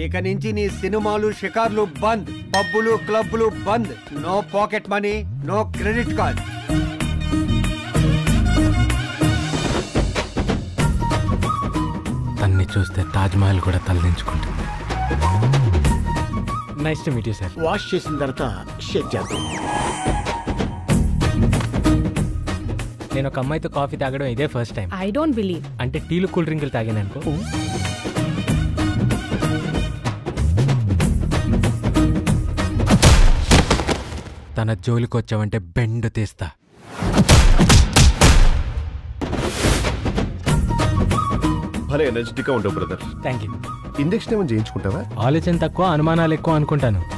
ఇక నుంచి నీ సినిమాలు షికార్లు బంద్ పబ్బులు క్లబ్బులు బంద్ no pocket money no credit card తన్ని చూస్తే తాజ్ మహల్ కూడా తలదించుకుంటుంది nice to meet you sir wash చేసిన తర్వాత షేక్ చేద్దాం నేను ఒక అమ్మాయితో కాఫీ తాగడం ఇదే first time I don't believe అంటే టీలు కూల్ డ్రింకులు తాగాను అనుకో తన జోలికి వచ్చావంటే బెండ్ తీస్తా భలే ఎనర్జెటిక్ గా ఉండవు బ్రదర్ థ్యాంక్ యూ ఇంజక్షన్ ఏమైనా చేయించుకుంటావా ఆలోచన తక్కువ అనుమానాలు ఎక్కువ అనుకుంటాను